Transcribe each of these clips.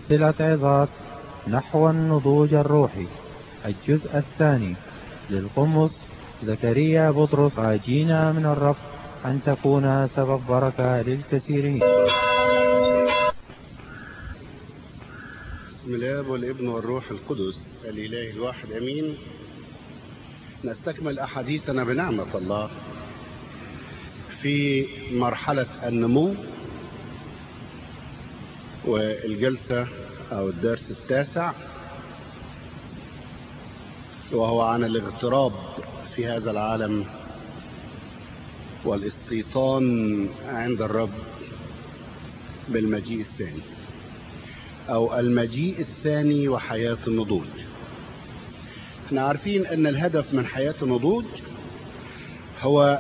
سلسلة عظات نحو النضوج الروحي الجزء الثاني للقمص زكريا بطرس عاجينا من الرب أن تكون سبب بركة للكثيرين بسم الله والابن والروح القدس الإله الواحد أمين نستكمل أحاديثنا بنعمة الله في مرحلة النمو والجلسة أو الدرس التاسع وهو عن الاغتراب في هذا العالم والاستيطان عند الرب بالمجيء الثاني أو المجيء الثاني وحياة النضوج احنا عارفين أن الهدف من حياة النضوج هو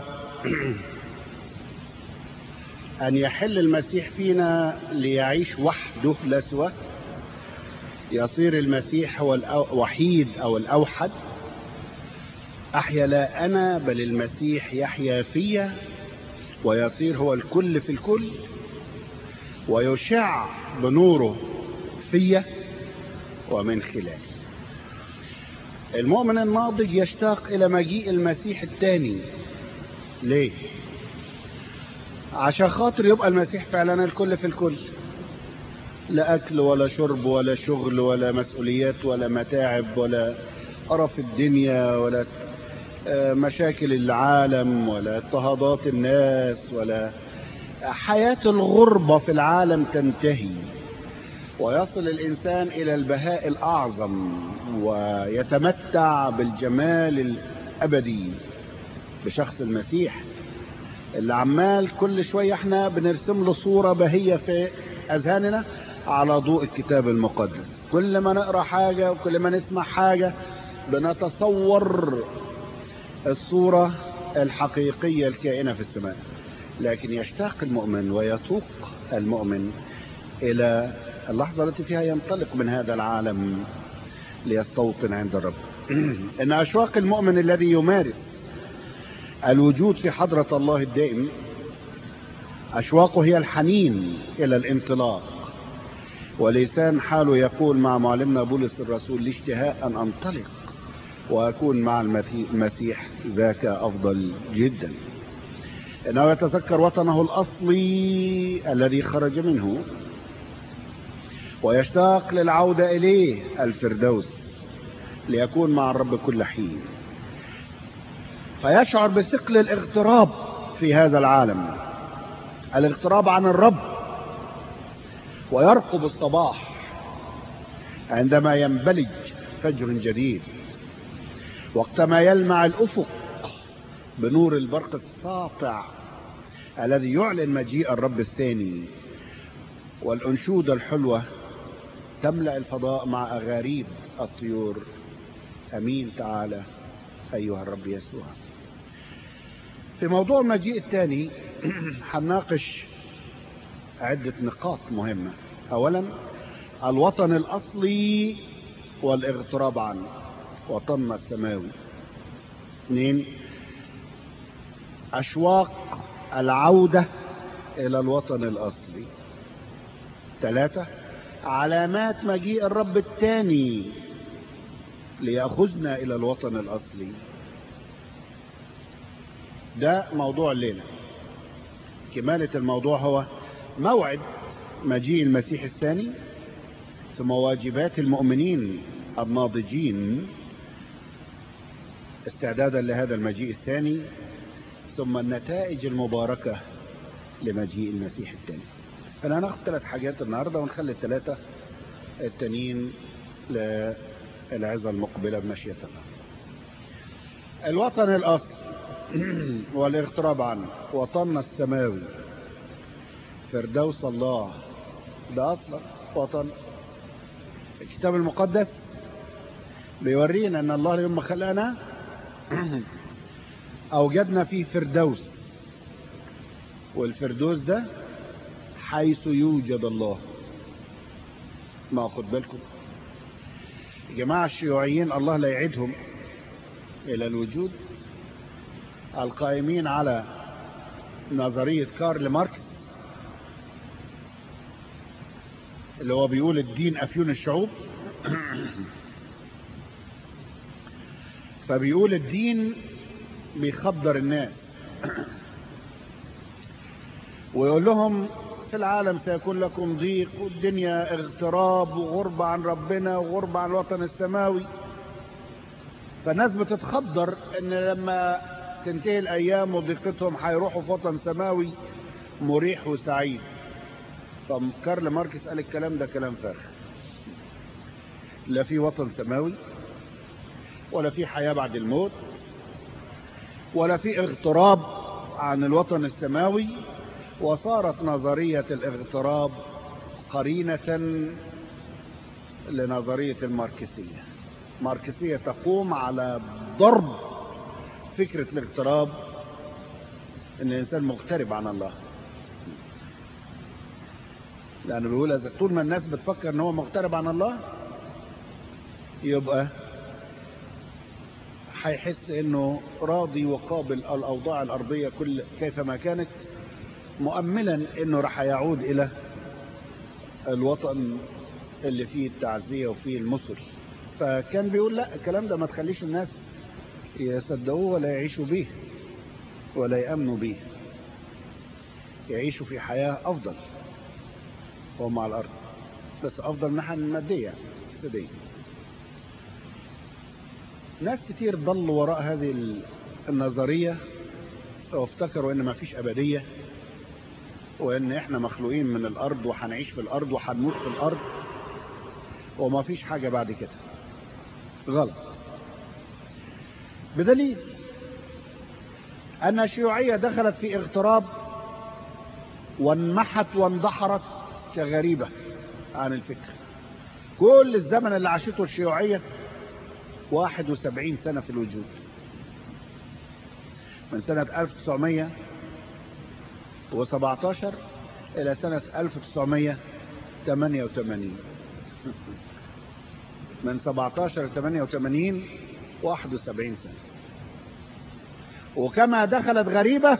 أن يحل المسيح فينا ليعيش وحده لا سواه يصير المسيح هو الوحيد أو الأوحد أحيا لا أنا بل المسيح يحيا فيا ويصير هو الكل في الكل ويشع بنوره فيا ومن خلالي المؤمن الناضج يشتاق إلى مجيء المسيح الثاني ليه؟ عشان خاطر يبقى المسيح فعلا الكل في الكل لا أكل ولا شرب ولا شغل ولا مسؤوليات ولا متاعب ولا قرف الدنيا ولا مشاكل العالم ولا اضطهادات الناس ولا حياة الغربة في العالم تنتهي ويصل الإنسان إلى البهاء الأعظم ويتمتع بالجمال الأبدي بشخص المسيح اللي عمال كل شوية احنا بنرسم له صورة بهية في أذهاننا على ضوء الكتاب المقدس كل ما نقرأ حاجة وكل ما نسمع حاجة بنتصور الصورة الحقيقية الكائنة في السماء لكن يشتاق المؤمن ويتوق المؤمن إلى اللحظة التي فيها ينطلق من هذا العالم ليستوطن عند الرب إن أشواق المؤمن الذي يمارس الوجود في حضرة الله الدائم أشواقه هي الحنين إلى الانطلاق ولسان حاله يقول مع معلمنا بولس الرسول لاشتهاء أن أنطلق وأكون مع المسيح ذاك أفضل جدا إنه يتذكر وطنه الأصلي الذي خرج منه ويشتاق للعودة إليه الفردوس ليكون مع الرب كل حين فيشعر بثقل الاغتراب في هذا العالم الاغتراب عن الرب ويرقب الصباح عندما ينبلج فجر جديد وقتما يلمع الأفق بنور البرق الساطع الذي يعلن مجيء الرب الثاني والأنشودة الحلوة تملأ الفضاء مع أغاريب الطيور أمين تعالى أيها الرب يسوع في موضوع المجيء الثاني هنناقش عدة نقاط مهمة أولا الوطن الأصلي والاغتراب عنه وطننا السماوي اثنين أشواق العودة إلى الوطن الأصلي ثلاثة علامات مجيء الرب الثاني ليأخذنا إلى الوطن الأصلي ده موضوع الليلة كمالة الموضوع هو موعد مجيء المسيح الثاني ثم واجبات المؤمنين الناضجين استعدادا لهذا المجيء الثاني ثم النتائج المباركة لمجيء المسيح الثاني فأنا هناخد ثلاث حاجات النهاردة ونخلي الثلاثة التانيين للعظة المقبلة بمشيئة الله الوطن الأصل والاغتراب عنه وطننا السماوي فردوس الله ده أصلا وطن الكتاب المقدس بيورينا أن الله يوم ما خلقنا أوجدنا فيه فردوس والفردوس ده حيث يوجد الله ما خد بالكم جماعة الشيوعيين الله لا يعيدهم إلى الوجود القائمين على نظرية كارل ماركس اللي هو بيقول الدين أفيون الشعوب فبيقول الدين بيخدر الناس ويقول لهم في العالم سيكون لكم ضيق والدنيا اغتراب وغربة عن ربنا وغربة عن الوطن السماوي فالناس بتتخدر ان لما تنتهي الايام وضيقتهم هيروحوا في وطن سماوي مريح وسعيد طب كارل ماركس قال الكلام ده كلام فارغ لا في وطن سماوي ولا في حياة بعد الموت ولا في اغتراب عن الوطن السماوي وصارت نظرية الاغتراب قرينة لنظرية الماركسية ماركسية تقوم على ضرب فكرة الاغتراب ان الانسان مغترب عن الله لانه بيقول اذا طول ما الناس بتفكر ان هو مغترب عن الله يبقى هيحس انه راضي وقابل الاوضاع الارضيه كل كيفما كانت مؤملا انه راح يعود الى الوطن اللي فيه التعزيه وفيه المصر فكان بيقول لا الكلام ده ما تخليش الناس يصدقوه ولا يعيشوا بيه ولا يامنوا بيه يعيشوا في حياه افضل وهم على الارض بس افضل من الناحيه الماديه اقتصاديه ناس كتير ضلوا وراء هذه النظريه وافتكروا ان ما فيش ابديه وان احنا مخلوقين من الارض وهنعيش في الارض وهنموت في الارض وما فيش حاجه بعد كده غلط بدليل ان الشيوعيه دخلت في اغتراب وانمحت واندحرت كغريبه عن الفكر كل الزمن اللي عاشته الشيوعيه 71 سنه في الوجود من سنه 1917 الى سنه 1988 من 17 ل 88 71 سنة وكما دخلت غريبة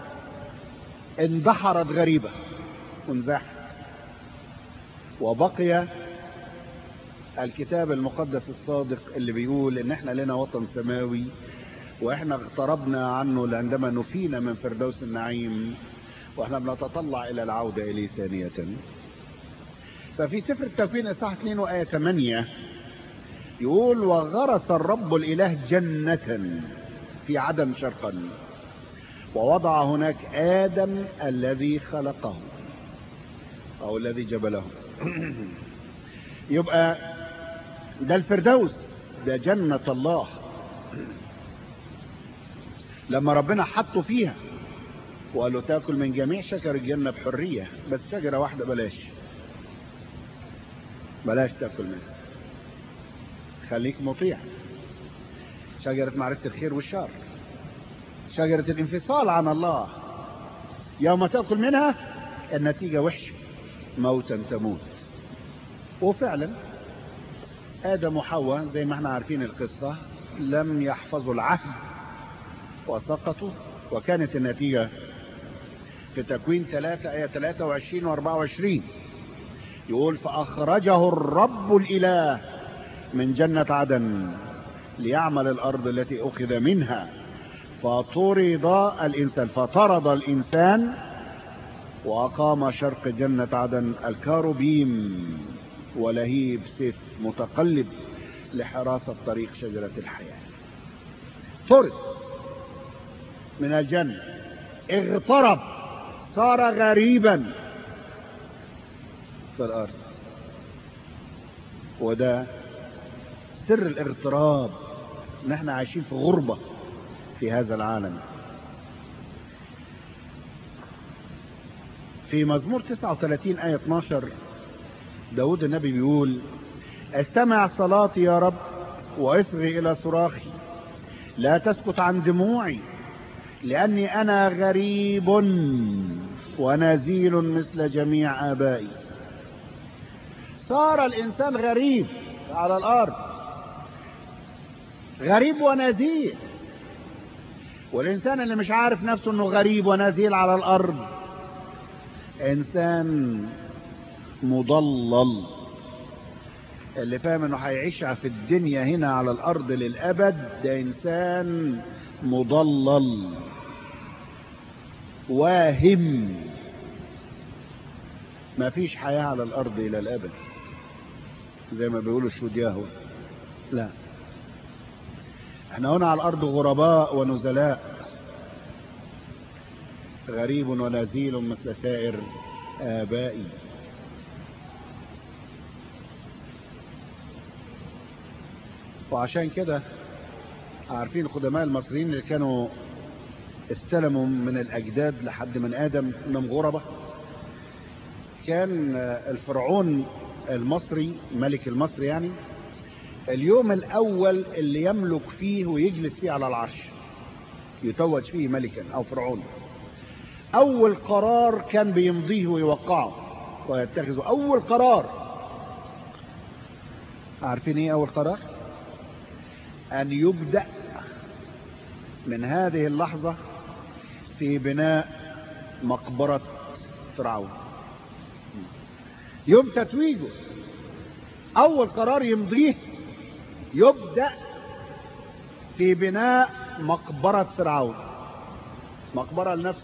اندحرت غريبة وانزاحت وبقي الكتاب المقدس الصادق اللي بيقول ان احنا لنا وطن سماوي واحنا اقتربنا عنه عندما نفينا من فردوس النعيم واحنا بنتطلع الى العودة اليه ثانية ففي سفر التكوين اصحاح 2 وايه 8 يقول وغرس الرب الاله جنة في عدن شرقا ووضع هناك ادم الذي خلقه او الذي جبله يبقى ده الفردوس ده جنة الله لما ربنا حطه فيها وقال له تاكل من جميع شجر الجنة بحرية بس شجرة واحدة بلاش بلاش تاكل منها خليك مطيع شجرة معرفة الخير والشر شجرة الانفصال عن الله يوم تأكل منها النتيجة وحشة موتا تموت وفعلا آدم وحواء زي ما احنا عارفين القصة لم يحفظوا العهد وسقطوا وكانت النتيجة في تكوين 3 آية 23 و 24 يقول فأخرجه الرب الإله من جنة عدن ليعمل الأرض التي أخذ منها فطرد الإنسان فطرد الإنسان وأقام شرق جنة عدن الكاروبيم ولهيب سيف متقلب لحراسة طريق شجرة الحياة طرد من الجنة اغترب صار غريبا في الأرض وده سر الاغتراب ان احنا عايشين في غربة في هذا العالم في مزمور 39 آية 12 داود النبي بيقول استمع صلاتي يا رب واصغي إلى صراخي لا تسكت عن دموعي لأني أنا غريب ونزيل مثل جميع آبائي صار الإنسان غريب على الأرض غريب ونزيل والإنسان اللي مش عارف نفسه أنه غريب ونزيل على الأرض إنسان مضلل اللي فاهم انه هيعيش في الدنيا هنا على الارض للابد ده انسان مضلل واهم ما فيش حياة على الارض الى الابد زي ما بيقولوا الشهود ياهو لا احنا هنا على الارض غرباء ونزلاء غريب ونزيل مثل سائر آبائي وعشان كده عارفين القدماء المصريين اللي كانوا استلموا من الأجداد لحد من آدم انهم غربة كان الفرعون المصري ملك المصري يعني اليوم الأول اللي يملك فيه ويجلس فيه على العرش يتوج فيه ملكا أو فرعون أول قرار كان بيمضيه ويوقعه ويتخذه أول قرار عارفين إيه أول قرار؟ أن يبدأ من هذه اللحظة في بناء مقبرة فرعون يوم تتويجه أول قرار يمضيه يبدأ في بناء مقبرة فرعون مقبرة لنفسه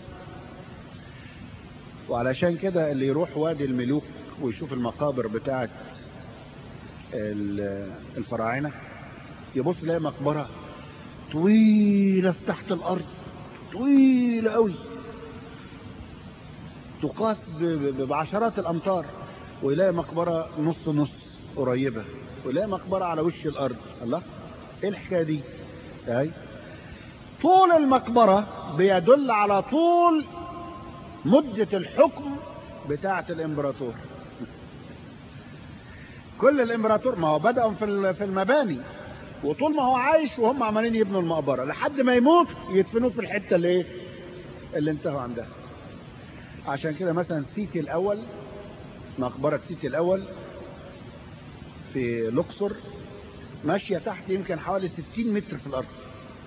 وعلشان كده اللي يروح وادي الملوك ويشوف المقابر بتاعت الفراعنة يبص يلاقي مقبرة طويلة في تحت الأرض طويلة قوي تقاس بعشرات الأمتار ويلاقي مقبرة نص نص قريبة ويلاقي مقبرة على وش الأرض الله إيه الحكاية دي؟ أي طول المقبرة بيدل على طول مدة الحكم بتاعة الإمبراطور كل الإمبراطور ما هو بدأوا في المباني وطول ما هو عايش وهم عمالين يبنوا المقبرة لحد ما يموت يدفنوه في الحتة اللي ايه اللي انتهوا عندها عشان كده مثلا سيتي الأول مقبرة سيتي الأول في الأقصر ماشية تحت يمكن حوالي 60 متر في الأرض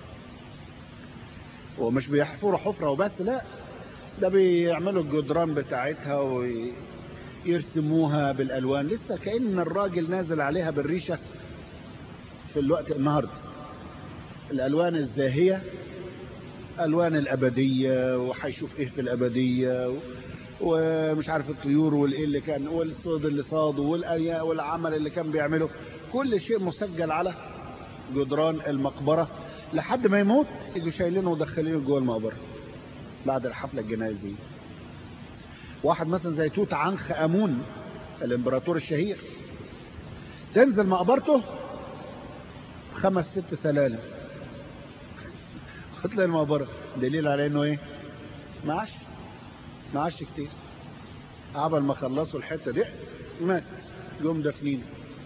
ومش بيحفروا حفرة وبس لا ده بيعملوا الجدران بتاعتها ويرسموها بالألوان لسه كأن الراجل نازل عليها بالريشة في الوقت النهاردة الألوان الزاهية ألوان الأبدية وهيشوف إيه في الأبدية ومش عارف الطيور والإيه اللي كان والصيد اللي صاده والعمل اللي كان بيعمله كل شيء مسجل على جدران المقبرة لحد ما يموت يجوا شايلينه ودخلينه جوه المقبرة بعد الحفلة الجنائزية واحد مثلا زي توت عنخ امون الامبراطور الشهير تنزل مقبرته خمس ست سلالم تلاقي المقبرة دليل على انه ايه معاش معاش كتير عبل ما خلصوا الحتة دي مات يوم دفنينه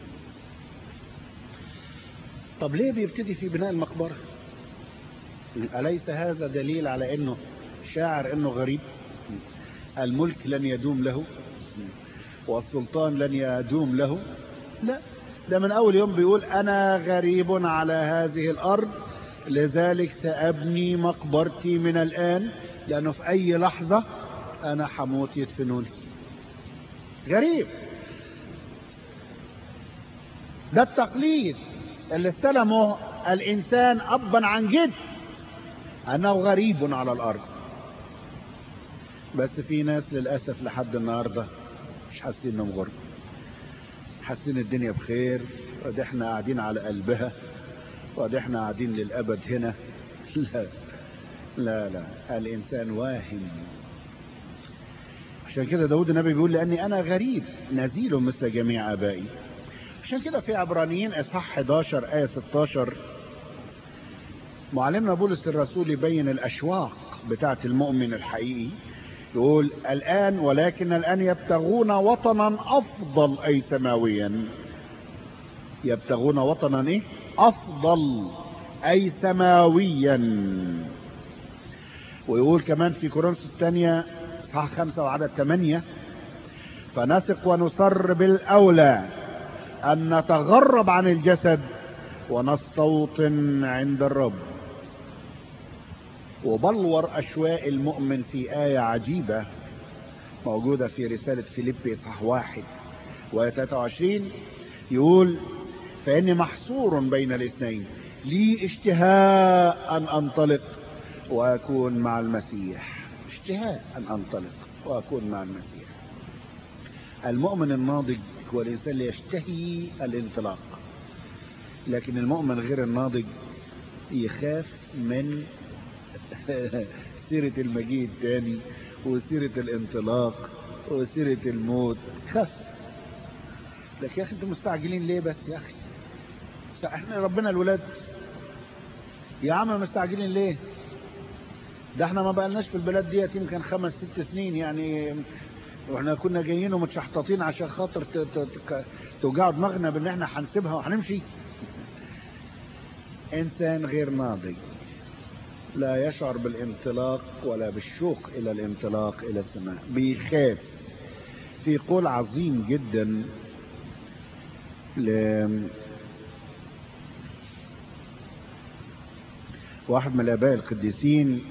طب ليه بيبتدي في بناء المقبرة أليس هذا دليل على انه شاعر انه غريب الملك لن يدوم له والسلطان لن يدوم له لا ده من اول يوم بيقول انا غريب على هذه الارض لذلك سابني مقبرتي من الان لانه في اي لحظة انا حموت يدفنوني غريب ده التقليد اللي استلمه الانسان ابا عن جد انه غريب على الارض بس في ناس للاسف لحد النهارده مش حاسين انهم غرب حاسين الدنيا بخير وادي احنا قاعدين على قلبها وادي احنا قاعدين للابد هنا لا لا لا الانسان واهم عشان كده داود النبي بيقول لاني انا غريب نزيل مثل جميع ابائي عشان كده في عبرانيين اصحاح 11 ايه 16 معلمنا بولس الرسول يبين الاشواق بتاعه المؤمن الحقيقي يقول الآن ولكن الآن يبتغون وطنا أفضل أي سماويا يبتغون وطنا إيه؟ أفضل أي سماويا ويقول كمان في كورنثوس الثانية صح خمسة وعدد ثمانية فنثق ونسر بالأولى أن نتغرب عن الجسد ونستوطن عند الرب وبلور أشواء المؤمن في آية عجيبة موجودة في رسالة فيليبي صح واحد و 23 يقول فإني محصور بين الاثنين لي اشتهاء أن أنطلق وأكون مع المسيح اشتهاء أن أنطلق وأكون مع المسيح المؤمن الناضج هو الإنسان اللي يشتهي الانطلاق لكن المؤمن غير الناضج يخاف من سيرة المجيء الثاني وسيرة الانطلاق وسيرة الموت خاف لك يا أخي أنتم مستعجلين ليه بس يا أخي احنا ربنا الولاد يا عم مستعجلين ليه ده احنا ما بقالناش في البلاد ديت يمكن خمس ست سنين يعني واحنا كنا جايين ومتشحططين عشان خاطر توجعوا دماغنا بان احنا هنسيبها وهنمشي انسان غير ناضج لا يشعر بالانطلاق ولا بالشوق الى الانطلاق الى السماء بيخاف في قول عظيم جدا ل واحد من الاباء القديسين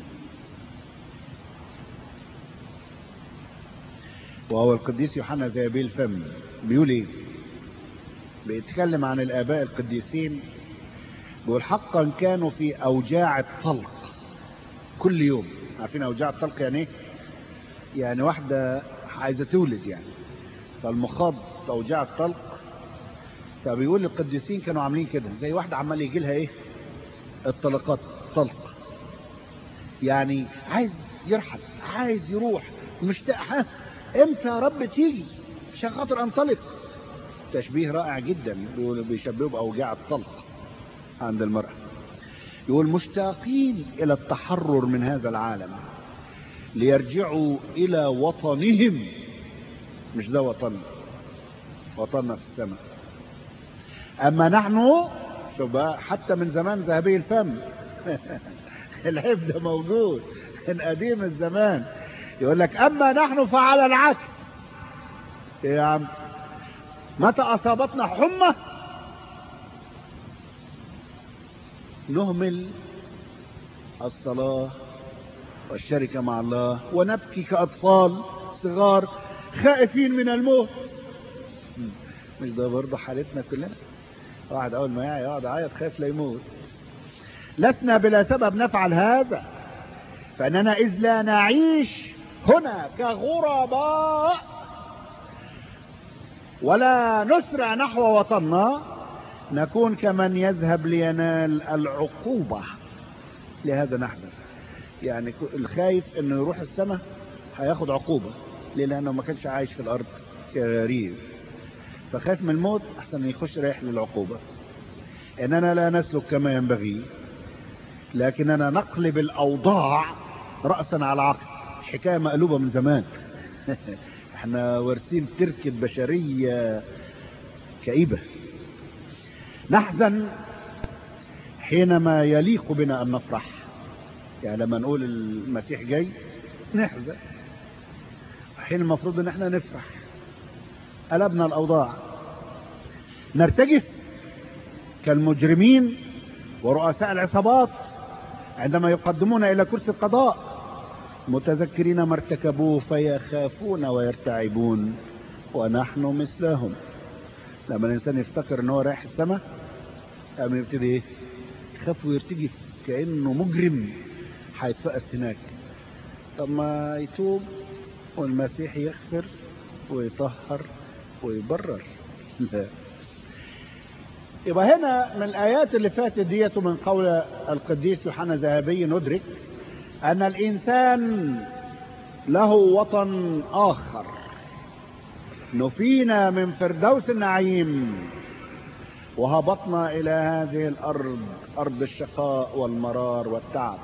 وهو القديس يوحنا ذهبي الفم بيقول ايه بيتكلم عن الاباء القديسين بيقول حقا كانوا في اوجاع الطلق كل يوم عارفين اوجاع الطلق يعني ايه يعني واحده عايزه تولد يعني فالمخاض في اوجاع الطلق فبيقول القديسين كانوا عاملين كده زي واحده عمال يجي لها ايه الطلقات طلق يعني عايز يرحل عايز يروح مشتاق ها امتى يا رب تيجي عشان خاطر انطلق تشبيه رائع جدا بيقول بيشبهه باوجاع الطلق عند المرأة يقول مشتاقين الى التحرر من هذا العالم ليرجعوا الى وطنهم مش ده وطننا وطننا في السماء اما نحن شوف بقى حتى من زمان ذهبي الفم العيب ده موجود من قديم الزمان يقول لك اما نحن فعلى العكس إيه يا عم متى اصابتنا حمى نهمل الصلاة والشركة مع الله ونبكي كأطفال صغار خائفين من الموت مش ده برضه حالتنا كلنا واحد اول ما يعي يقعد يعيط خايف لا يموت لسنا بلا سبب نفعل هذا فاننا اذ لا نعيش هنا كغرباء ولا نسرع نحو وطننا نكون كمن يذهب لينال العقوبة لهذا نحذر يعني الخايف انه يروح السماء هياخد عقوبة ليه لانه ما كانش عايش في الارض كغريب فخاف من الموت احسن يخش رايح للعقوبة اننا لا نسلك كما ينبغي لكننا نقلب الاوضاع رأسا على عقب حكاية مقلوبة من زمان احنا وارثين تركة بشرية كئيبة نحزن حينما يليق بنا ان نفرح يعني لما نقول المسيح جاي نحزن حين المفروض ان احنا نفرح قلبنا الاوضاع نرتجف كالمجرمين ورؤساء العصابات عندما يقدمون الى كرسي القضاء متذكرين ما ارتكبوه فيخافون ويرتعبون ونحن مثلهم لما الانسان يفتكر ان هو رايح السماء قام يبتدي ايه يخاف ويرتجف كانه مجرم هيتفقس هناك طب ما يتوب والمسيح يغفر ويطهر ويبرر لا يبقى هنا من الآيات اللي فاتت ديت من قول القديس يوحنا ذهبي ندرك أن الإنسان له وطن آخر نفينا من فردوس النعيم وهبطنا إلى هذه الأرض أرض الشقاء والمرار والتعب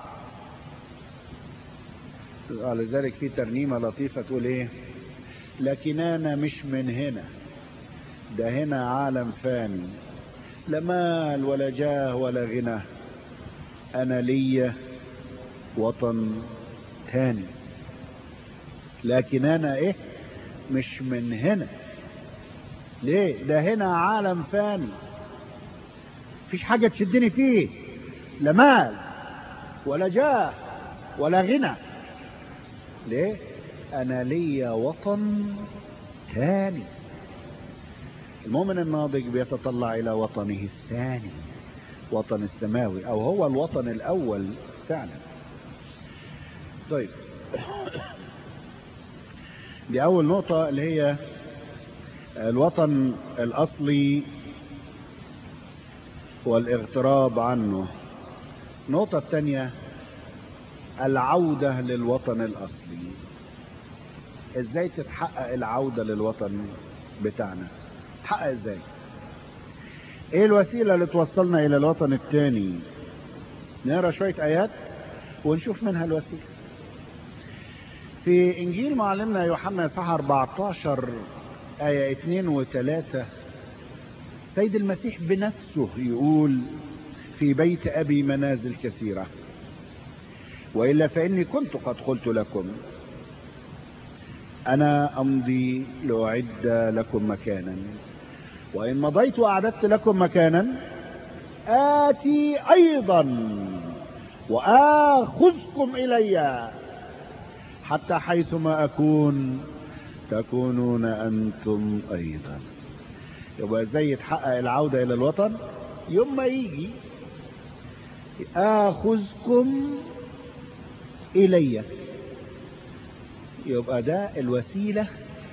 لذلك في ترنيمة لطيفة تقول إيه لكننا مش من هنا ده هنا عالم فاني لا مال ولا جاه ولا غنى أنا لي وطن تاني لكن أنا إيه مش من هنا ليه ده هنا عالم فاني مفيش حاجة تشدني فيه لا مال ولا جاه ولا غنى ليه انا ليا وطن ثاني المؤمن الناضج بيتطلع الى وطنه الثاني وطن السماوي او هو الوطن الاول فعلا طيب دي اول نقطة اللي هي الوطن الاصلي والاغتراب عنه النقطة الثانية العودة للوطن الاصلي ازاي تتحقق العودة للوطن بتاعنا تحقق ازاي ايه الوسيلة اللي توصلنا الى الوطن الثاني نقرا شوية ايات ونشوف منها الوسيلة في انجيل معلمنا يوحنا اصحاح 14 آية 2 و3 سيد المسيح بنفسه يقول في بيت أبي منازل كثيرة وإلا فإني كنت قد قلت لكم أنا أمضي لأعد لكم مكانا وإن مضيت وأعددت لكم مكانا آتي أيضا وآخذكم إلي حتى حيثما أكون تكونون أنتم أيضا يبقى ازاي يتحقق العودة إلى الوطن يوم ما يجي آخذكم إلي يبقى ده الوسيلة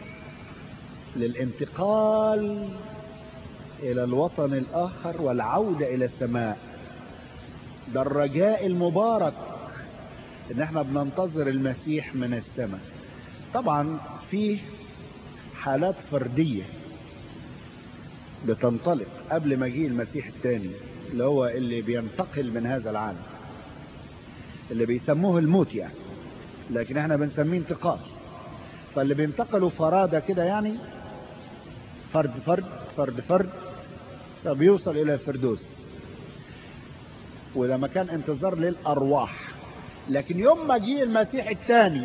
للانتقال إلى الوطن الآخر والعودة إلى السماء ده الرجاء المبارك إن احنا بننتظر المسيح من السماء طبعا في حالات فردية بتنطلق قبل مجيء المسيح الثاني اللي هو اللي بينتقل من هذا العالم اللي بيسموه الموت يعني لكن احنا بنسميه انتقال فاللي بينتقلوا فرادة كده يعني فرد فرد فرد فرد فبيوصل الى الفردوس ولما كان انتظار للارواح لكن يوم ما جه المسيح الثاني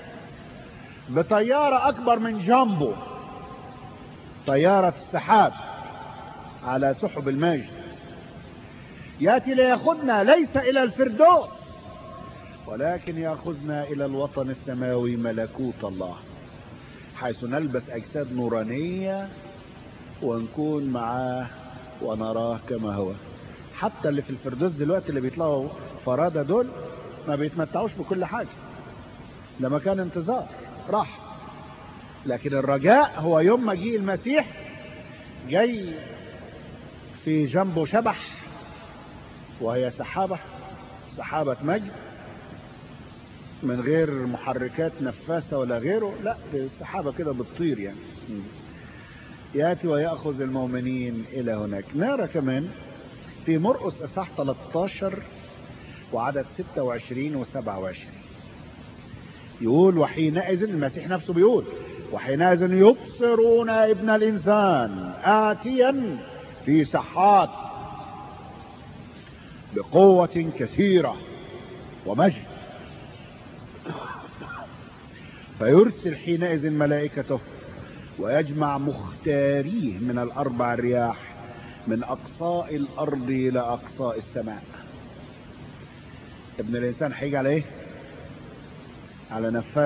بطيارة اكبر من جامبو طيارة السحاب على سحب المجد ياتي لياخذنا ليس الى الفردوس ولكن ياخذنا الى الوطن السماوي ملكوت الله حيث نلبس اجساد نورانيه ونكون معاه ونراه كما هو حتى اللي في الفردوس دلوقتي اللي بيطلعوا فرادة دول ما بيتمتعوش بكل حاجة ده مكان انتظار راح لكن الرجاء هو يوم ما جه المسيح جاي في جنبه شبح وهي سحابة سحابة مجد من غير محركات نفاثة ولا غيره لا السحابة كده بتطير يعني ياتي ويأخذ المؤمنين إلى هناك نرى كمان في مرقس إصحاح 13 وعدد 26 و 27 يقول وحينئذ المسيح نفسه بيقول وحينئذ يبصرون ابن الإنسان آتيا في سحات بقوة كثيرة ومجد فيرسل حينئذ ملائكته ويجمع مختاريه من الأربع رياح من أقصاء الأرض إلى أقصاء السماء ابن الإنسان هيجي على إيه؟ على نفاس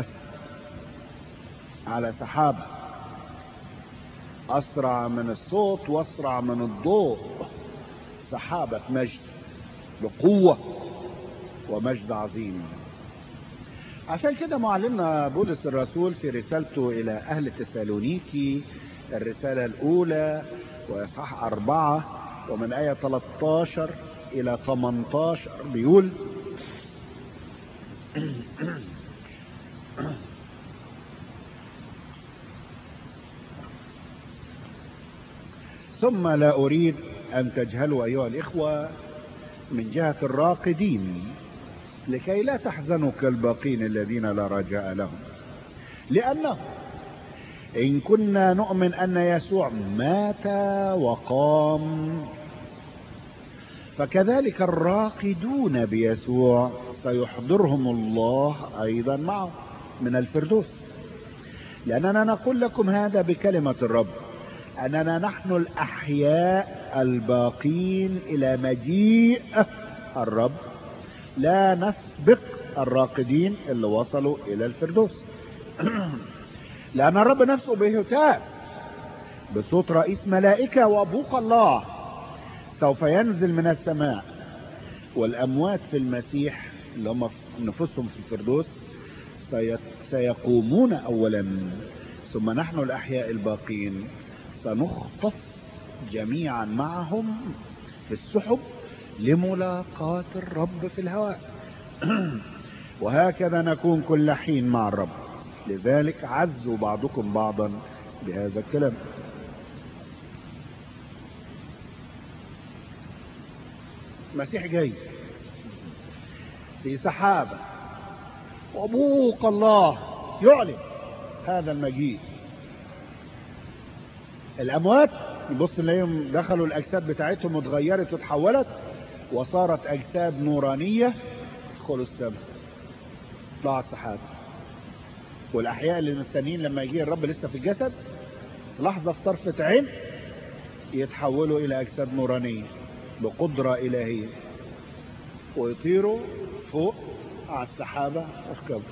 على سحابة أسرع من الصوت وأسرع من الضوء سحابة مجد بقوة ومجد عظيم عشان كده معلمنا بولس الرسول في رسالته إلى أهل تسالونيكي الرسالة الأولى وإصحاح أربعة ومن آية 13 إلى 18 بيقول ثم لا أريد أن تجهلوا أيها الإخوة من جهة الراقدين لكي لا تحزنوا كالباقين الذين لا رجاء لهم لأنه إن كنا نؤمن أن يسوع مات وقام فكذلك الراقدون بيسوع سيحضرهم الله أيضا معه من الفردوس لأننا نقول لكم هذا بكلمة الرب أننا نحن الأحياء الباقين إلى مجيء الرب لا نسبق الراقدين اللي وصلوا إلى الفردوس لأن الرب نفسه بيهتاف بصوت رئيس ملائكة وأبوق الله سوف ينزل من السماء والأموات في المسيح اللي هم نفوسهم في الفردوس سيقومون أولا ثم نحن الأحياء الباقين سنخطف جميعا معهم في السحب لملاقاة الرب في الهواء وهكذا نكون كل حين مع الرب لذلك عزوا بعضكم بعضا بهذا الكلام المسيح جاي في سحابة وابوق الله يعلن هذا المجيء الاموات يبص نلاقيهم دخلوا الاجساد بتاعتهم واتغيرت وتحولت وصارت اجساد نورانية يدخلوا السماء طلع السحاب والاحياء اللي مستنيين لما يجي الرب لسه في الجسد لحظة في طرفة عين يتحولوا الى اجساد نورانية بقدرة الهية ويطيروا فوق على السحابة وفي كبر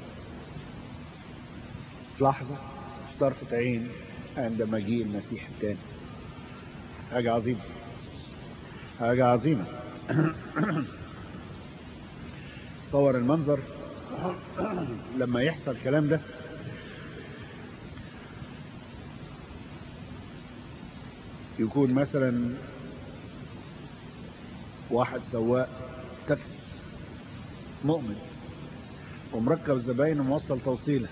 في لحظة في طرفة عين عندما يجي المسيح الثاني حاجة عظيمة حاجة عظيمة تصور المنظر لما يحصل الكلام ده يكون مثلا واحد سواق تاكسي مؤمن ومركب زباين وموصل توصيله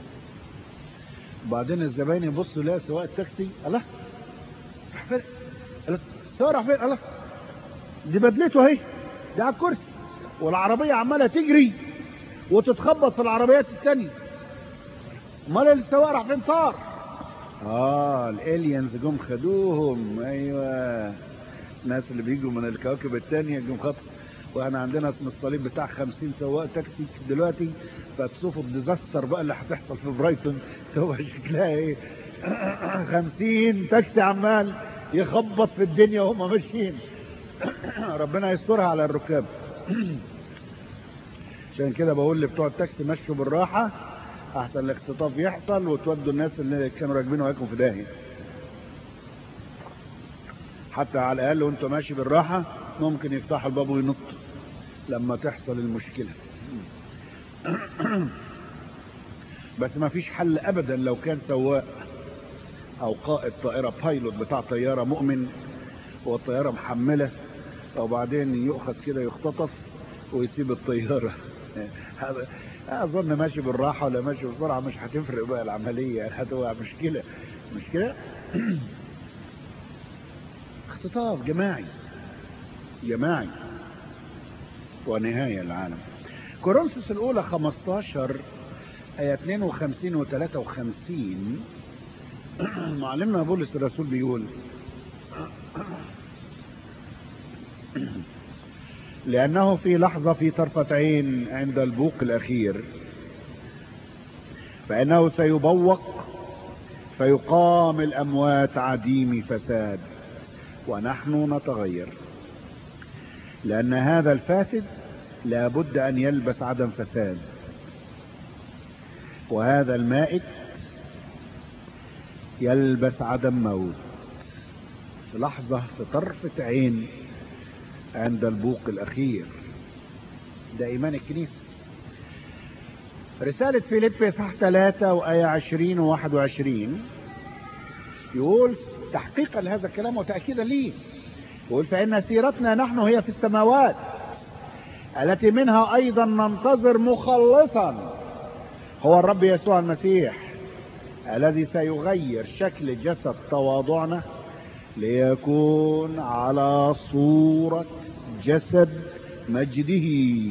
وبعدين الزباين يبصوا يلاقي سواق التاكسي الله راح فين السواق راح فين الله دي بدلته اهي دي على الكرسي والعربيه عماله تجري وتتخبط في العربيات الثانيه امال السواق راح فين طار اه الالينز جم خدوهم ايوه الناس اللي بيجوا من الكواكب الثانيه جم خطف واحنا عندنا اسم الصليب بتاع 50 سواق تاكسي دلوقتي فتشوفوا الديزاستر بقى اللي هتحصل في برايتون هو شكلها ايه 50 تاكسي عمال يخبط في الدنيا وهم ماشيين ربنا يسترها على الركاب عشان كده بقول لبتوع التاكسي مشوا بالراحه احسن الاختطاف يحصل وتودوا الناس اللي كانوا راكبين وهيكم في داهيه حتى على الاقل وانت ماشي بالراحه ممكن يفتح الباب وينط لما تحصل المشكله بس ما فيش حل ابدا لو كان سواق او قائد طائره بايلوت بتاع طياره مؤمن والطياره محمله وبعدين يؤخذ كده يختطف ويسيب الطياره هذا اظن ماشي بالراحه ولا ماشي بسرعه مش هتفرق بقى العمليه هتبقى مشكله مشكله اختطاف جماعي جماعي ونهاية العالم كورنثوس الأولى 15 آية 52 و 53 معلمنا بولس الرسول بيقول لأنه في لحظة في طرفة عين عند البوق الأخير فإنه سيبوق فيقام الأموات عديم فساد ونحن نتغير لأن هذا الفاسد لابد أن يلبس عدم فساد وهذا المائت يلبس عدم موت في لحظة في طرفة عين عند البوق الأخير ده إيمان الكنيسة رسالة فيليب صح 3 وآية 20 و 21 يقول تحقيقا لهذا الكلام وتأكيدا ليه يقول فإن سيرتنا نحن هي في السماوات التي منها أيضا ننتظر مخلصا هو الرب يسوع المسيح الذي سيغير شكل جسد تواضعنا ليكون على صورة جسد مجده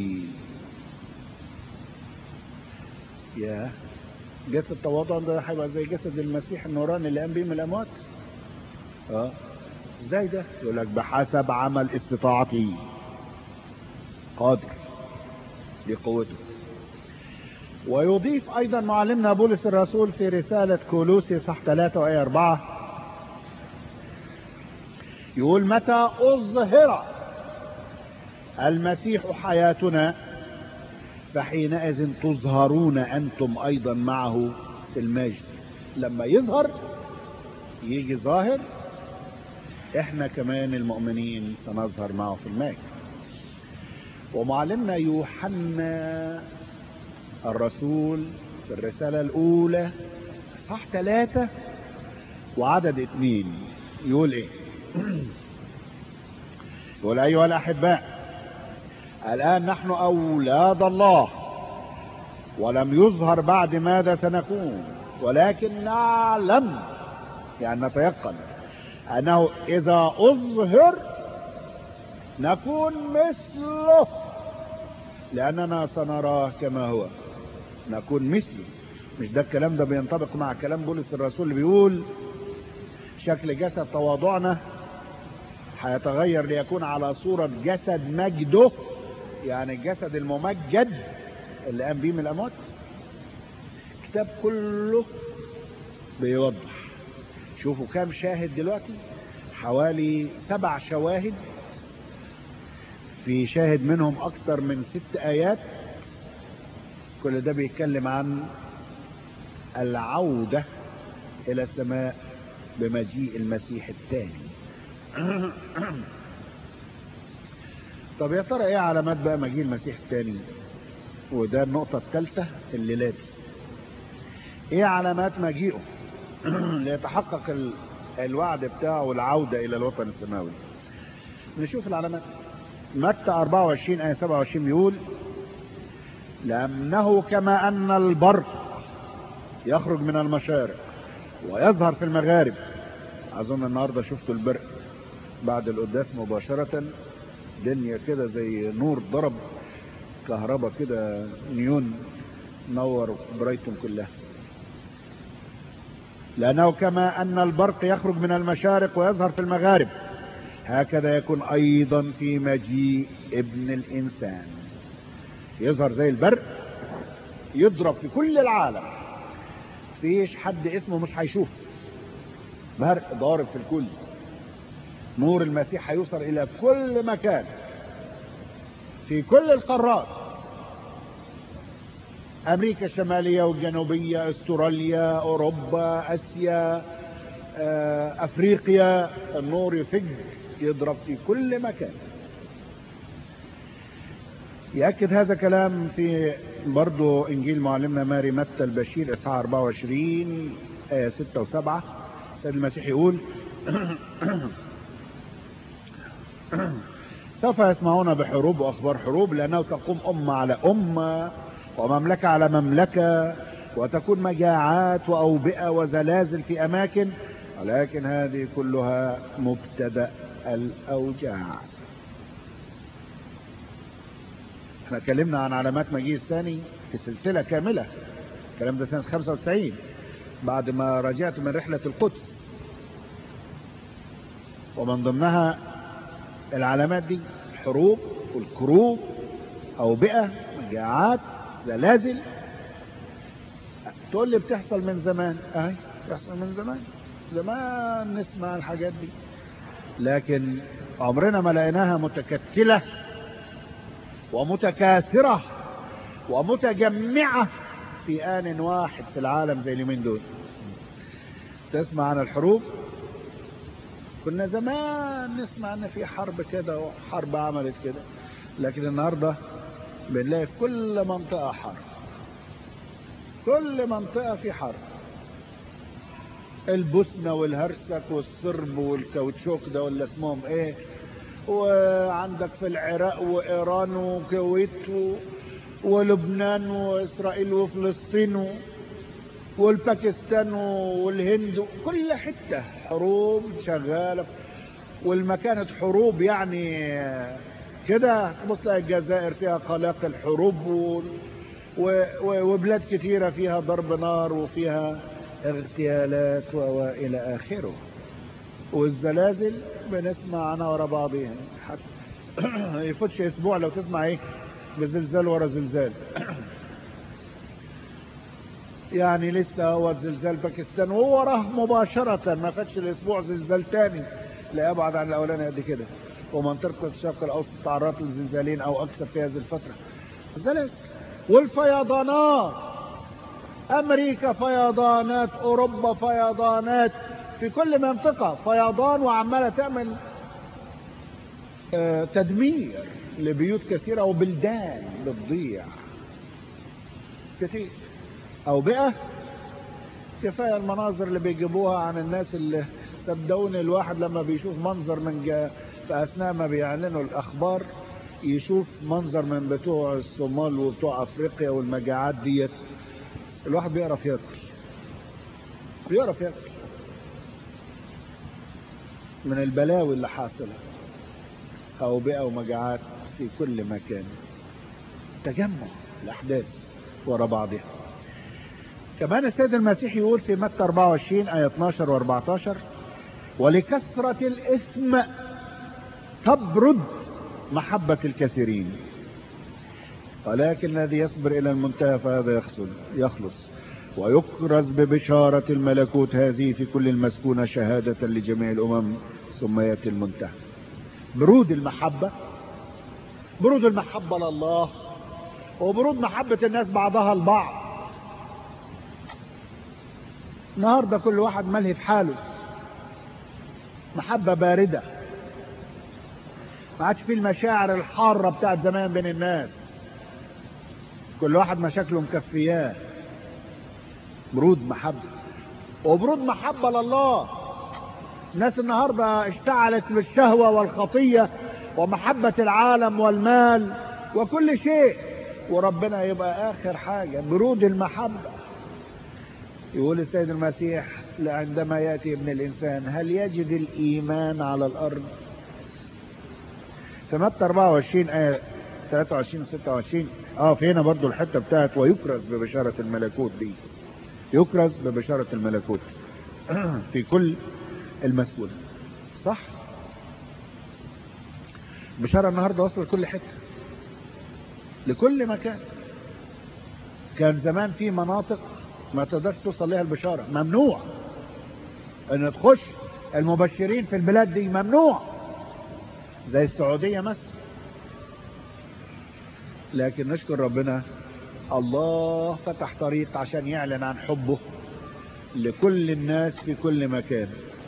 يا جسد تواضع ده هيبقى زي جسد المسيح النوراني اللي قام بيه من الاموات اه ازاي ده يقول لك بحسب عمل استطاعته قادر دي قوته ويضيف ايضا معلمنا بولس الرسول في رسالة كولوسي صح 3 وآية 4 يقول متى أظهر المسيح حياتنا فحينئذ تظهرون أنتم أيضا معه في المجد لما يظهر يجي ظاهر احنا كمان المؤمنين سنظهر معه في المجد ومعلمنا يوحنا الرسول في الرسالة الأولى صح ثلاثة وعدد اثنين يقول ايه يقول أيها الأحباء الآن نحن أولاد الله ولم يظهر بعد ماذا سنكون ولكن نعلم يعني نتيقن أنه إذا أظهر نكون مثله لأننا سنراه كما هو نكون مثله مش ده الكلام ده بينطبق مع كلام بولس الرسول اللي بيقول شكل جسد تواضعنا هيتغير ليكون على صورة جسد مجده يعني الجسد الممجد اللي قام بيه من الأموات الكتاب كله بيوضح شوفوا كام شاهد دلوقتي حوالي سبع شواهد في شاهد منهم أكثر من ست آيات كل ده بيتكلم عن العودة إلى السماء بمجيء المسيح الثاني طب يا ترى ايه علامات بقى مجيء المسيح الثاني وده النقطة الثالثة الليلات ايه علامات مجيئه ليتحقق ال... الوعد بتاعه والعودة الى الوطن السماوي نشوف العلامات متى 24 آية 27 بيقول لأنه كما أن البرق يخرج من المشارق ويظهر في المغارب أظن النهاردة شفتوا البرق بعد القداس مباشرة دنيا كده زي نور ضرب كهرباء كده نيون نور برايتون كلها لأنه كما أن البرق يخرج من المشارق ويظهر في المغارب هكذا يكون أيضا في مجيء ابن الإنسان يظهر زي البرق يضرب في كل العالم فيش حد اسمه مش هيشوفه برق ضارب في الكل نور المسيح هيوصل إلى كل مكان في كل القارات أمريكا الشمالية والجنوبية استراليا أوروبا أسيا أفريقيا النور يفج يضرب في كل مكان يأكد هذا كلام في برضو إنجيل معلمنا ماري متى البشير إصحاح 24 آية 6 و7 سيد المسيح يقول سوف يسمعون بحروب وأخبار حروب لأنه تقوم أمة على أمة ومملكة على مملكة وتكون مجاعات وأوبئة وزلازل في أماكن ولكن هذه كلها مبتدأ الأوجاع احنا اتكلمنا عن علامات مجيء الثاني في سلسلة كاملة الكلام ده سنة 95 بعد ما رجعت من رحلة القدس ومن ضمنها العلامات دي الحروب والكروب أوبئة مجاعات زلازل تقول لي بتحصل من زمان اهي بتحصل من زمان زمان نسمع الحاجات دي لكن عمرنا ما لقيناها متكتلة ومتكاثرة ومتجمعة في آن واحد في العالم زي اليومين دول تسمع عن الحروب كنا زمان نسمع ان في حرب كده وحرب عملت كده لكن النهارده بنلاقي في كل منطقة حرب كل منطقة في حرب البوسنة والهرسك والصرب والكاوتشوك ده ولا اسمهم ايه وعندك في العراق وايران وكويت و... ولبنان واسرائيل وفلسطين والباكستان والهند كل حتة حروب شغالة والمكانة حروب يعني كده تبص تلاقي الجزائر فيها قلاقل حروب و... و... وبلاد كثيرة فيها ضرب نار وفيها اغتيالات والى اخره والزلازل بنسمع عنها ورا بعضيها حتى يفوتش اسبوع لو تسمع ايه بزلزال ورا زلزال يعني لسه هو زلزال باكستان وهو وراه مباشرة ما فاتش الاسبوع زلزال تاني لا يبعد عن الاولاني قد كده ومنطقة الشرق الاوسط تعرضت لزلزالين او اكثر في هذه الفترة زلزال والفيضانات امريكا فيضانات اوروبا فيضانات في كل منطقة فيضان وعمالة تعمل آه، تدمير لبيوت كثيرة وبلدان بتضيع كتير أوبئة كفاية المناظر اللي بيجيبوها عن الناس اللي صدقوني الواحد لما بيشوف منظر من جا في أثناء ما بيعلنوا الأخبار يشوف منظر من بتوع الصومال وبتوع أفريقيا والمجاعات ديت الواحد بيعرف ياكل بيعرف ياكل من البلاوي اللي حاصلة أوبئة ومجاعات في كل مكان تجمع الأحداث ورا بعضها كمان السيد المسيح يقول في متى 24 آية 12 و14 ولكثرة الإثم تبرد محبة الكثيرين ولكن الذي يصبر إلى المنتهى فهذا يخسل يخلص ويكرز ببشارة الملكوت هذه في كل المسكونة شهادة لجميع الأمم ثم يأتي المنتهى برود المحبة برود المحبة لله وبرود محبة الناس بعضها البعض النهارده كل واحد ملهي في حاله محبة باردة ما عادش في المشاعر الحارة بتاعت زمان بين الناس كل واحد مشاكله مكفياه برود محبة وبرود محبة لله الناس النهاردة اشتعلت بالشهوة والخطية ومحبة العالم والمال وكل شيء وربنا يبقى آخر حاجة برود المحبة يقول السيد المسيح عندما يأتي ابن الإنسان هل يجد الإيمان على الأرض في متى 24 آية 23 و 26 اه في هنا برضو الحتة بتاعت ويكرز ببشارة الملكوت دي يكرز ببشارة الملكوت في كل المسؤول صح بشارة النهاردة وصل لكل حتة لكل مكان كان زمان في مناطق ما تقدرش توصل لها البشارة ممنوع ان تخش المبشرين في البلاد دي ممنوع زي السعودية مثلا لكن نشكر ربنا الله فتح طريق عشان يعلن عن حبه لكل الناس في كل مكان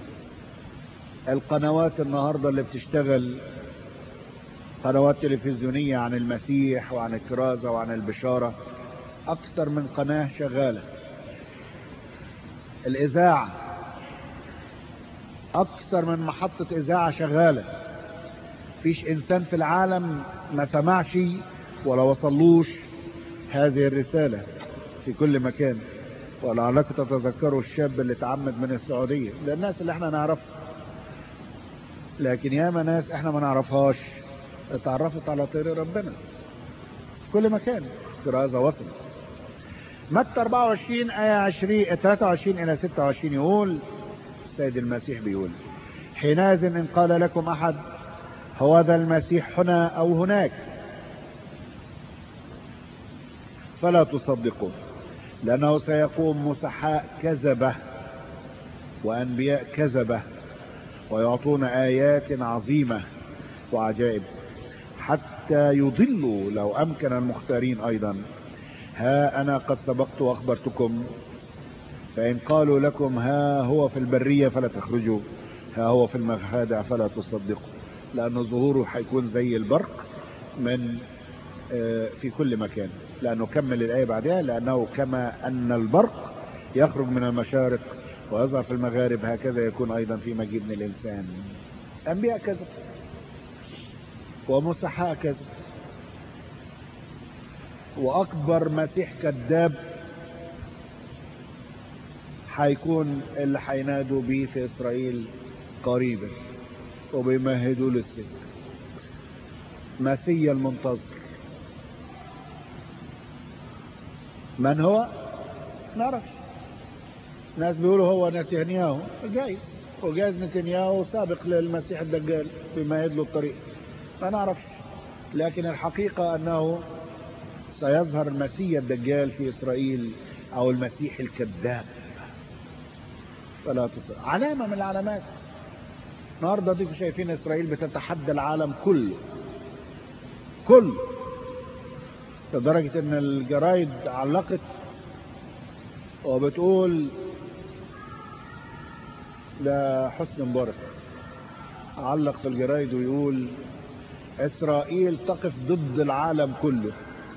القنوات النهاردة اللي بتشتغل قنوات تلفزيونية عن المسيح وعن الكرازة وعن البشارة أكثر من قناة شغالة الإذاعة أكثر من محطة إذاعة شغالة فيش إنسان في العالم ما سمعش ولا وصلوش هذه الرسالة في كل مكان ولعلكم تتذكروا الشاب اللي اتعمد من السعودية ده الناس اللي احنا نعرفها لكن ياما ناس احنا ما نعرفهاش اتعرفت على طريق ربنا في كل مكان كرازة وصل متى 24 آية 20 23 إلى 26 يقول السيد المسيح بيقول حينئذ إن قال لكم أحد هو ذا المسيح هنا أو هناك فلا تصدقوا لأنه سيقوم مسحاء كذبة وأنبياء كذبة ويعطون آيات عظيمة وعجائب حتى يضلوا لو أمكن المختارين أيضا ها أنا قد سبقت وأخبرتكم فإن قالوا لكم ها هو في البرية فلا تخرجوا ها هو في المخادع فلا تصدقوا لأن ظهوره هيكون زي البرق من في كل مكان لأنه كمل الآية بعدها لأنه كما أن البرق يخرج من المشارق ويظهر في المغارب هكذا يكون أيضا في مجيء ابن الإنسان أنبياء كذب ومسحاء كذب وأكبر مسيح كذاب هيكون اللي هينادوا بيه في إسرائيل قريبا وبيمهدوا له السكة مسيا المنتظر من هو نعرف ناس بيقولوا هو نتنياهو جايز وجايز نتنياهو سابق للمسيح الدجال بيمهد له الطريق ما نعرفش لكن الحقيقة أنه سيظهر المسيح الدجال في إسرائيل أو المسيح الكذاب فلا تصر علامة من العلامات النهاردة ديكم شايفين إسرائيل بتتحدى العالم كله كله لدرجة ان الجرايد علقت وبتقول ده حسن مبارك علق في الجرايد ويقول اسرائيل تقف ضد العالم كله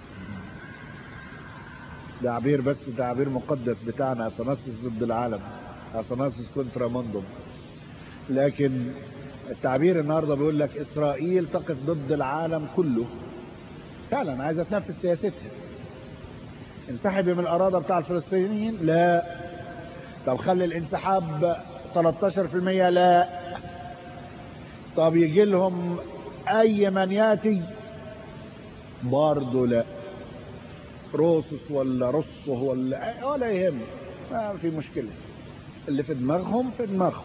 تعبير بس تعبير مقدس بتاعنا اثناسيس ضد العالم اثناسيس كونترا موندوم لكن التعبير النهارده بيقول لك اسرائيل تقف ضد العالم كله فعلا عايزه تنفذ سياستها انسحبي من الاراضي بتاع الفلسطينيين لا طب خلي الانسحاب 13% لا طب يجي لهم اي من ياتي برضه لا روسس ولا رصه ولا ولا يهم ما في مشكله اللي في دماغهم في دماغهم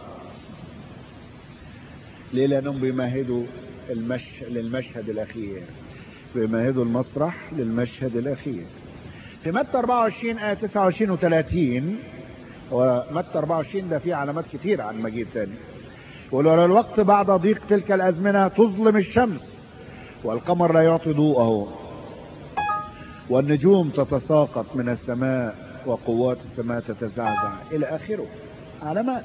ليه لانهم بيمهدوا المش... للمشهد الاخير بيمهدوا المسرح للمشهد الاخير في متى 24 آية 29 و30 ومتى 24 ده فيه علامات كتير عن مجيء تاني يقول ولو الوقت بعد ضيق تلك الأزمنة تظلم الشمس والقمر لا يعطي ضوءه والنجوم تتساقط من السماء وقوات السماء تتزعزع إلى آخره علامات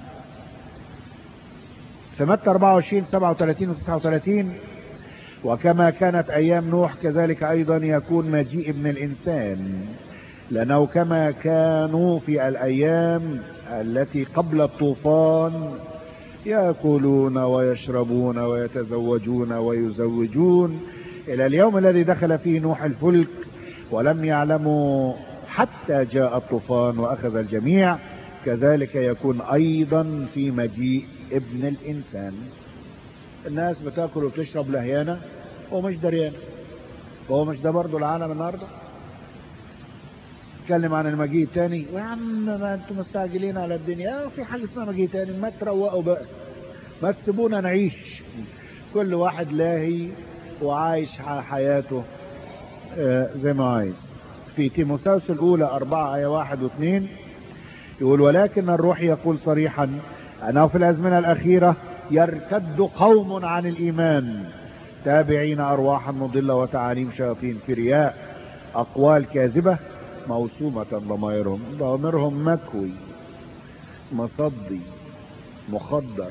في متى 24 37 و 39 وكما كانت أيام نوح كذلك أيضا يكون مجيء ابن الإنسان لأنه كما كانوا في الأيام التي قبل الطوفان يأكلون ويشربون ويتزوجون ويزوجون إلى اليوم الذي دخل فيه نوح الفلك ولم يعلموا حتى جاء الطوفان وأخذ الجميع كذلك يكون أيضا في مجيء ابن الإنسان الناس بتاكل وتشرب لهيانة ومش دريانة وهو مش ده برضه العالم النهارده اتكلم عن المجيء التاني ويا عم ما انتم مستعجلين على الدنيا في حاجه اسمها مجيء تاني ما تروقوا بقى ما تسيبونا نعيش كل واحد لاهي وعايش حياته زي ما عايز في تيموثاوس الاولى أربعة آية واحد واثنين يقول ولكن الروح يقول صريحا أنه في الأزمنة الأخيرة يرتد قوم عن الإيمان تابعين أرواحا مضلة وتعاليم شياطين في رياء أقوال كاذبة موسومة ضمائرهم ضميرهم مكوي مصدي مخدر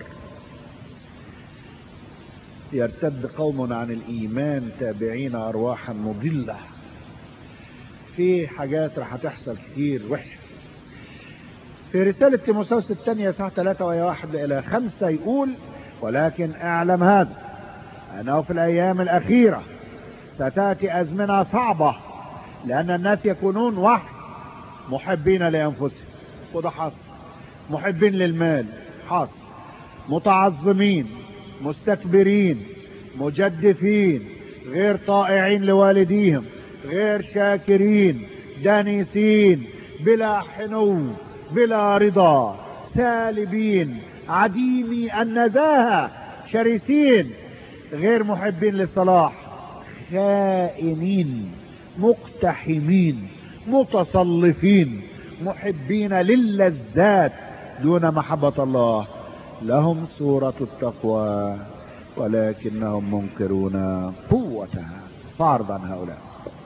يرتد قوم عن الإيمان تابعين أرواحا مضلة في حاجات راح تحصل كتير وحشة في رسالة تيموثاوس الثانية صح 3 وهي واحد إلى خمسة يقول ولكن اعلم هذا أنه في الأيام الأخيرة ستأتي أزمنة صعبة لأن الناس يكونون وحش محبين لأنفسهم وده حصل محبين للمال حصل متعظمين مستكبرين مجدفين غير طائعين لوالديهم غير شاكرين دانسين بلا حنو بلا رضا سالبين عديمي النزاهة شرسين غير محبين للصلاح خائنين مقتحمين متصلفين محبين للذات دون محبة الله لهم صورة التقوى ولكنهم منكرون قوتها فعرض عن هؤلاء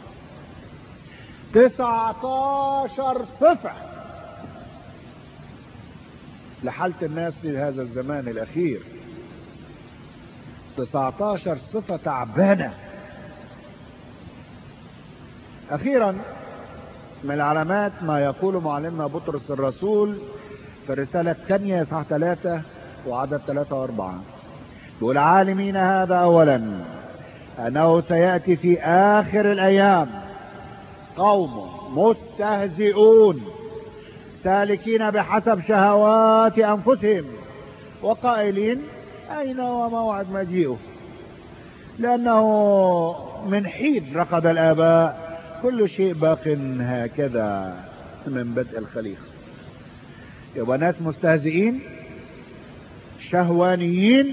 تسعتاشر صفة لحالة الناس في هذا الزمان الأخير تسعتاشر صفة تعبانة أخيرا من العلامات ما يقول معلمنا بطرس الرسول في الرسالة الثانية صح ثلاثة وعدد ثلاثة وأربعة يقول عالمين هذا أولا أنه سيأتي في آخر الأيام قوم مستهزئون سالكين بحسب شهوات أنفسهم وقائلين أين هو موعد مجيئه لأنه من حين رقد الآباء كل شيء باق هكذا من بدء الخليقة يبقى ناس مستهزئين شهوانيين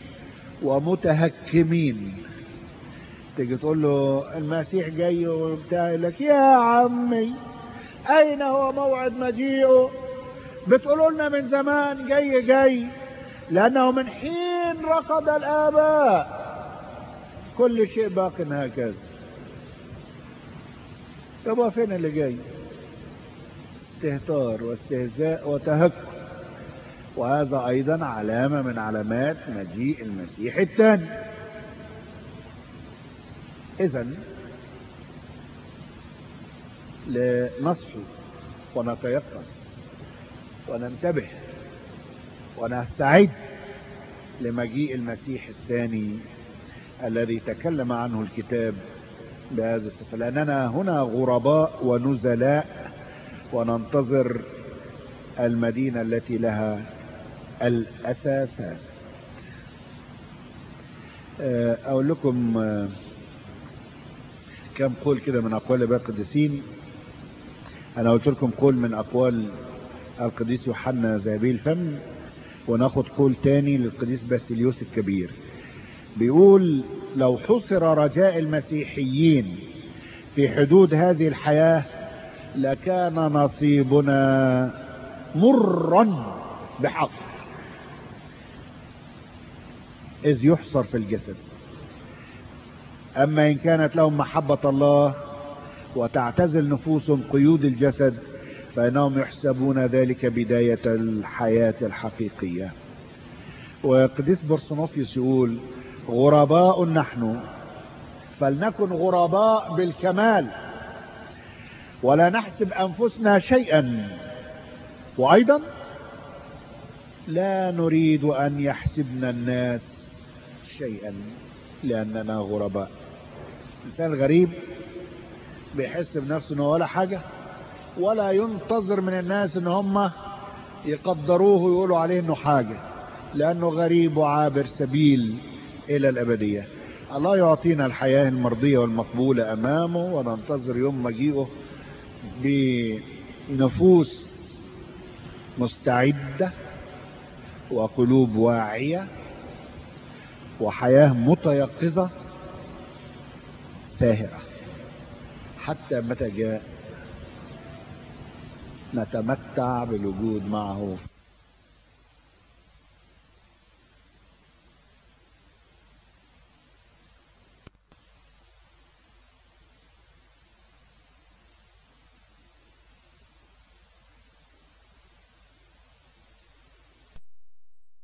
ومتهكمين تيجي تقول له المسيح جاي وبتاع لك يا عمي اين هو موعد مجيئه بتقولوا لنا من زمان جاي جاي لانه من حين رقد الاباء كل شيء باق هكذا يبقى فين اللي جاي استهتار واستهزاء وتهكم وهذا أيضا علامة من علامات مجيء المسيح الثاني إذا لنصحو ونتيقظ وننتبه ونستعد لمجيء المسيح الثاني الذي تكلم عنه الكتاب بهذا الصفة لأننا هنا غرباء ونزلاء وننتظر المدينة التي لها الأساسات أقول لكم كم قول كده من أقوال باقي القديسين أنا قلت لكم قول من أقوال القديس يوحنا ذهبي الفم وناخد قول تاني للقديس باسيليوس الكبير بيقول لو حصر رجاء المسيحيين في حدود هذه الحياة لكان نصيبنا مرا بحق إذ يحصر في الجسد أما إن كانت لهم محبة الله وتعتزل نفوسهم قيود الجسد فإنهم يحسبون ذلك بداية الحياة الحقيقية وقديس برسنوفيوس يقول غرباء نحن فلنكن غرباء بالكمال ولا نحسب أنفسنا شيئا وأيضا لا نريد أن يحسبنا الناس شيئا لأننا غرباء الإنسان الغريب بيحس بنفسه انه ولا حاجة ولا ينتظر من الناس ان هم يقدروه ويقولوا عليه انه حاجة لانه غريب وعابر سبيل الى الابدية الله يعطينا الحياة المرضية والمقبولة امامه وننتظر يوم مجيئه بنفوس مستعدة وقلوب واعية وحياة متيقظة ساهرة حتى متى جاء نتمتع بالوجود معه